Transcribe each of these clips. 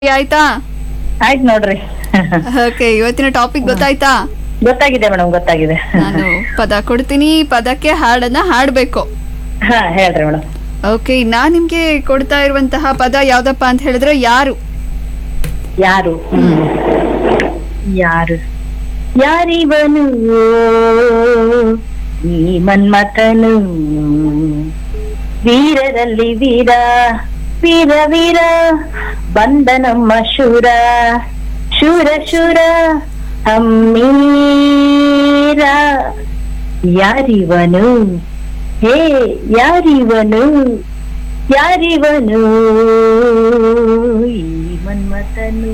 ಆಯ್ತಾ ಆಯ್ತು ನೋಡ್ರಿ ಓಕೆ ಇವತ್ತಿನ ಟಾಪಿಕ್ ಗೊತ್ತಾಯ್ತಾ ಗೊತ್ತಾಗಿದೆ ಮೇಡಮ್ ಗೊತ್ತಾಗಿದೆ ನಾನು ಪದ ಕೊಡ್ತೀನಿ ಈ ಪದಕ್ಕೆ ಹಾಡನ್ನ ಹಾಡ್ಬೇಕು ಹಾ ಹೇಳ್ರಿ ಮೇಡಮ್ ಓಕೆ ನಾನ್ ನಿಮ್ಗೆ ಕೊಡ್ತಾ ಇರುವಂತಹ ಪದ ಯಾವ್ದಪ್ಪ ಅಂತ ಹೇಳಿದ್ರೆ ಯಾರು ಯಾರು ಯಾರು ಯಾರಿವನು ಈ ಮನ್ಮಥನು ವೀರರಲ್ಲಿ ವೀರ ವೀರ ವೀರ ಬಂದ ನಮ್ಮ ಶೂರ ಶೂರ ಶೂರ ಅಮ್ಮೀರ ಯಾರಿವನು ಹೇ ಯಾರಿವನು ಯಾರಿವನು ಈ ಮನ್ಮಥನು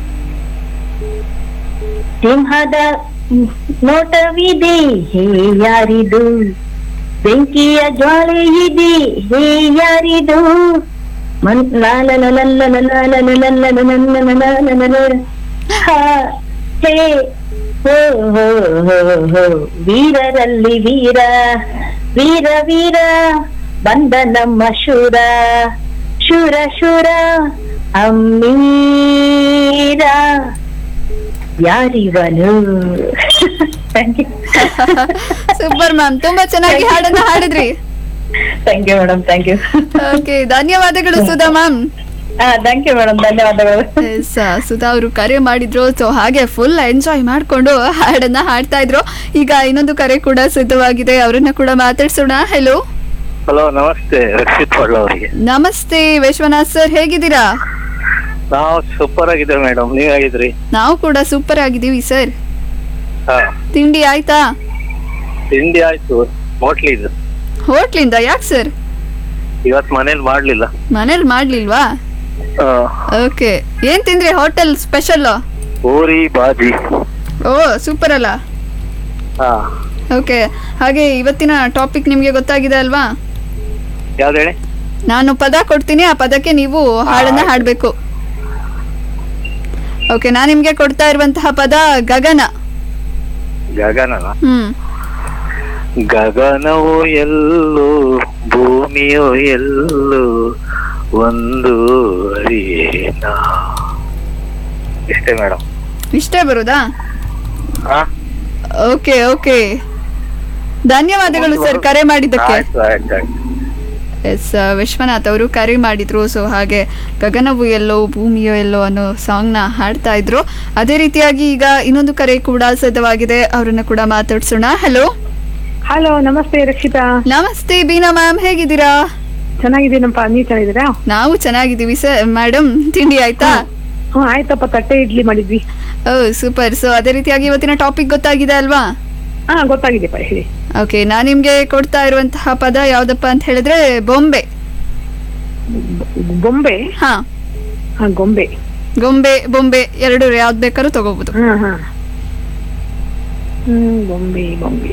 ಸಿಂಹದ ನೋಟವಿದೆ ಹೇ ಯಾರಿದು ಬೆಂಕಿಯ ಜ್ವಾಲೆ ಇದೆ ಹೇ ಯಾರಿದು ಮನ್ ಲಾಲನ ಲಲ್ಲನ ಲಾಲನ ಲಲ್ಲನ ನನ್ನನ ಲಾಲನ ಲ- ಹಾ, ಹೇ ಹೋ ಹೋ ಹೋ ಹೋ ವೀರರಲ್ಲಿ ವೀರ ವೀರ ವೀರ ಬಂದ ನಮ್ಮ ಶೂರ ಶೂರ ಶೂರ ಅಮ್ಮೀರ ಯಾರಿವನು ಥ್ಯಾಂಕ್ ಯು ಸೂಪರ್ ಮ್ಯಾಮ್ ತುಂಬಾ ಚೆನ್ನಾಗಿ ಹಾಡನ್ನ ಹಾಡಿದ್ರಿ thank you madam thank you okay ಧನ್ಯವಾದಗಳು ಸುಧಾ ಮ್ಯಾಮ್ ಹಾ ಥ್ಯಾಂಕ್ ಯು ಮೇಡಮ್ ಧನ್ಯವಾದಗಳು ಎಸ್ ಸುಧಾ ಅವರು ಕರೆ ಮಾಡಿದ್ರು ಸೊ ಹಾಗೆ ಫುಲ್ ಎಂಜಾಯ್ ಮಾಡ್ಕೊಂಡು ಹಾಡನ್ನ ಹಾಡ್ತಾ ಇದ್ರು ಈಗ ಇನ್ನೊಂದು ಕರೆ ಕೂಡ ಸಿದ್ಧವಾಗಿದೆ ಅವರನ್ನ ಕೂಡ ಮಾತಾಡ್ಸೋಣ ಹೆಲೋ ಹಲೋ ನಮಸ್ತೆ ರಕ್ಷಿತ್ ಹೊಳ್ಳ ಅವರಿಗೆ ನಮಸ್ತೆ ವಿಶ್ವನಾಥ್ ಸರ್ ಹೇಗಿದ್ದೀರಾ ನಾವು ಸೂಪರ್ ಆಗಿದ್ದೇವೆ ಮೇಡಮ್ ನೀವ್ ಹೇಗಿದ್ರಿ ನಾವು ಕೂಡ ಸೂಪರ್ ಆಗಿದ್ದೀವಿ ಸರ್ ಹಾ ತಿಂಡಿ ಆಯ್ತಾ ತಿಂಡಿ ಆಯ್ತು ಹೋಟ್ಲ್ ಇದು ಹೋಟ್ಲಿಂದ ಯಾಕೆ ಸರ್ ಇವತ್ ಮನೇಲಿ ಮಾಡ್ಲಿಲ್ಲ ಮನೇಲಿ ಮಾಡ್ಲಿಲ್ವಾ ಆ, ಓಕೆ ಏನ್ ತಿಂದ್ರಿ ಹೋಟೆಲ್ ಸ್ಪೆಷಲ್ ಪೂರಿ ಬಾಜಿ ಓ ಸೂಪರ್ ಅಲ್ಲ ಹಾ ಓಕೆ ಹಾಗೆ ಇವತ್ತಿನ ಟಾಪಿಕ್ ನಿಮ್ಗೆ ಗೊತ್ತಾಗಿದೆ ಅಲ್ವಾ ಯಾವ್ದು ಹೇಳಿ ನಾನು ಪದ ಕೊಡ್ತೀನಿ ಆ ಪದಕ್ಕೆ ನೀವು ಹಾಡನ್ನ ಹಾಡ್ಬೇಕು ಓಕೆ ನಾನು ನಿಮ್ಗೆ ಕೊಡ್ತಾ ಇರುವಂತಹ ಪದ ಗಗನ ಗಗನನ ಹ್ಮ್ ಗಗನವು ಎಲ್ಲೋ ಭೂಮಿಯು ಎಲ್ಲೋ ಒಂದು ಅರಿಯೇನ ಇಷ್ಟೇ ಮೇಡಮ್ ಇಷ್ಟೇ ಬರುದಾ ಹಾ ಓಕೆ ಓಕೆ ಧನ್ಯವಾದಗಳು ಸರ್ ಕರೆ ಮಾಡಿದ್ದಕ್ಕೆ ಆಯ್ತು ಆಯ್ತು ಆಯ್ತು ಎಸ್ ವಿಶ್ವನಾಥ್ ಅವರು ಕರೆ ಮಾಡಿದ್ರು ಸೊ ಹಾಗೆ ಗಗನವು ಎಲ್ಲೋ ಭೂಮಿಯೋ ಎಲ್ಲೋ ಅನ್ನೋ ಸಾಂಗ್ನ ಹಾಡ್ತಾ ಇದ್ರು ಅದೇ ರೀತಿಯಾಗಿ ಈಗ ಇನ್ನೊಂದು ಕರೆ ಕೂಡ ಸಿದ್ಧವಾಗಿದೆ ಅವರನ್ನ ಕೂಡ ಮಾತಾಡ್ಸೋಣ ಹಲೋ ಹಲೋ ನಮಸ್ತೆ ರಕ್ಷಿತಾ ನಮಸ್ತೆ ಬೀನಾ ಮ್ಯಾಮ್ ಹೇಗಿದ್ದೀರಾ ಚೆನ್ನಾಗಿದ್ದೀನಪ್ಪ ನೀವ್ ಚೆನ್ನಾಗಿದ್ದೀರಾ ನಾವು ಚೆನ್ನಾಗಿದ್ದೀವಿ ಸರ್ ಮೇಡಮ್ ತಿಂಡಿ ಆಯ್ತಾ ಹ್ಮ್ ಆಯ್ತಪ್ಪ ತಟ್ಟೆ ಇಡ್ಲಿ ಮಾಡಿದ್ವಿ ಓ ಸೂಪರ್ ಸೊ ಅದೇ ರೀತಿಯಾಗಿ ಇವತ್ತಿನ ಟಾಪಿಕ್ ಗೊತ್ತಾಗಿದೆ ಅಲ್ವಾ ಹಾ ಗೊತ್ತಾಗಿದೆಪ್ಪ ಹೇಳಿ ಓಕೆ ನಾನು ನಿಮ್ಗೆ ಕೊಡ್ತಾ ಇರುವಂತಹ ಪದ ಯಾವ್ದಪ್ಪ ಅಂತ ಹೇಳಿದ್ರೆ ಬೊಂಬೆ ಬೊಂಬೆ ಹಾ ಹಾ ಗೊಂಬೆ ಗೊಂಬೆ ಬೊಂಬೆ ಎರಡು ಯಾವ್ದು ಬೇಕಾದ್ರೂ ತಗೋಬಹುದು ಹಾ ಹಾ ಹ್ಮ್ ಬೊಂಬೆ ಬೊಂಬೆ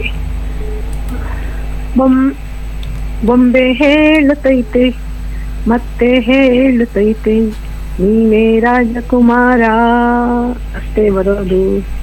ಬೊಂ ಬೊಂಬೆ ಹೇಳುತ್ತೈತೆ ಮತ್ತೆ ಹೇಳುತ್ತೈತೆ ನೀನೇ ರಾಜಕುಮಾರ ಅಷ್ಟೇ ಬರೋದು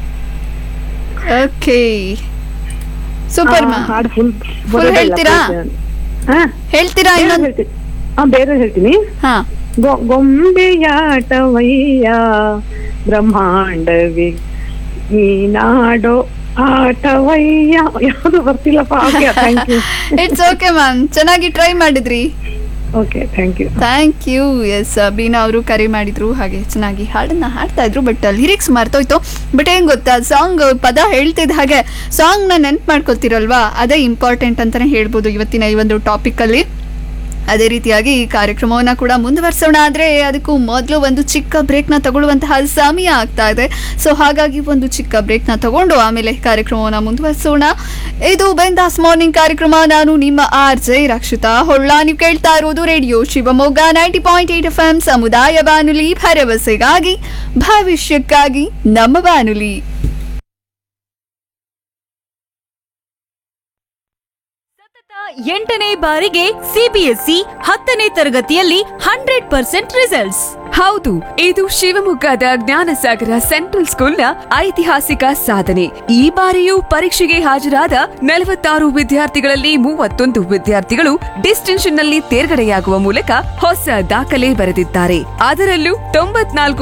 ಓಕೆ ಸೂಪರ್ ಆ, ಮ್ಯಾಮ್ ಹಾಡು ಫುಲ್ Full ಹೇಳ್ತೀರಾ? ಹಾ ಹೇಳ್ತೀರಾ ಬೇರೆ ಇನ್ನೊಂದು ಹೇಳ್ತೀನಿ ಹಾ ಬೇರೆ ಹೇಳ್ತೀನಿ ಹಾ ಗೊ- ಗೊಂಬೆಯಾಟವಯ್ಯ ಬ್ರಹ್ಮಾಂಡವಿ ನೀನಾಡೋ ಆಟವಯ್ಯ ಯಾವುದು ಬರ್ತಿಲ್ಲಪ್ಪ okay thank you it's okay ma'am ಚೆನ್ನಾಗಿ ಟ್ರೈ ಮಾಡಿದ್ರಿ okay thank you thank you yes Beena ಅವರು ಕರೆ ಮಾಡಿದ್ರು ಹಾಗೆ ಚೆನ್ನಾಗಿ ಹಾಡನ್ನ ಹಾಡ್ತಾ ಇದ್ರು ಬಟ್ ಲಿರಿಕ್ಸ್ ಮರ್ತೋಯ್ತು ಬಟ್ ಏನ್ ಗೊತ್ತಾ ಸಾಂಗ್ ಪದ ಹೇಳ್ತಿದ್ದ ಹಾಗೆ ಸಾಂಗ್ನ ನೆನ್ಪು ಮಾಡ್ಕೊತಿರಲ್ವಾ ಅದೇ ಇಂಪಾರ್ಟೆಂಟ್ ಅಂತಾನೆ ಹೇಳ್ಬೋದು ಇವತ್ತಿನ ಈ ಒಂದು ಟಾಪಿಕ್ ಅಲ್ಲಿ ಅದೇ ರೀತಿಯಾಗಿ ಈ ಕಾರ್ಯಕ್ರಮವನ್ನ ಕೂಡ ಮುಂದುವರಿಸೋಣ ಆದ್ರೆ ಅದಕ್ಕೂ ಮೊದಲು ಒಂದು ಚಿಕ್ಕ ಬ್ರೇಕ್ನ ತಗೊಳ್ಳುವಂತಹ ಸಮಯ ಆಗ್ತಾ ಇದೆ ಸೊ ಹಾಗಾಗಿ ಒಂದು ಚಿಕ್ಕ ಬ್ರೇಕ್ನ ತಗೊಂಡು ಆಮೇಲೆ ಕಾರ್ಯಕ್ರಮವನ್ನ ಮುಂದುವರಿಸೋಣ ಇದು ಬೆಂದಾಸ್ ಮಾರ್ನಿಂಗ್ ಕಾರ್ಯಕ್ರಮ ನಾನು ನಿಮ್ಮ ಆರ್ ಜೆ ರಕ್ಷಿತಾ ಹೊಳ್ಳ ನೀವು ಕೇಳ್ತಾ ಇರೋದು radio Shivamogga ninety point eight F M ಸಮುದಾಯ ಬಾನುಲಿ ಭರವಸೆಗಾಗಿ ಭವಿಷ್ಯಕ್ಕಾಗಿ ನಮ್ಮ ಬಾನುಲಿ ಸತತ ಎಂಟನೇ ಬಾರಿಗೆ ಸಿಬಿಎಸ್ಇ ಹತ್ತನೇ ತರಗತಿಯಲ್ಲಿ ಹಂಡ್ರೆಡ್ ಪರ್ಸೆಂಟ್ ರಿಸಲ್ಟ್ಸ್ ಹೌದು ಇದು ಶಿವಮೊಗ್ಗದ ಜ್ಞಾನಸಾಗರ ಸೆಂಟ್ರಲ್ ಸ್ಕೂಲ್ನ ಐತಿಹಾಸಿಕ ಸಾಧನೆ ಈ ಬಾರಿಯೂ ಪರೀಕ್ಷೆಗೆ ಹಾಜರಾದ ನಲವತ್ತಾರು ವಿದ್ಯಾರ್ಥಿಗಳಲ್ಲಿ ಮೂವತ್ತೊಂದು ವಿದ್ಯಾರ್ಥಿಗಳು ಡಿಸ್ಟಿಂಕ್ಷನ್ ನಲ್ಲಿ ತೇರ್ಗಡೆಯಾಗುವ ಮೂಲಕ ಹೊಸ ದಾಖಲೆ ಬರೆದಿದ್ದಾರೆ ಅದರಲ್ಲೂ ತೊಂಬತ್ನಾಲ್ಕು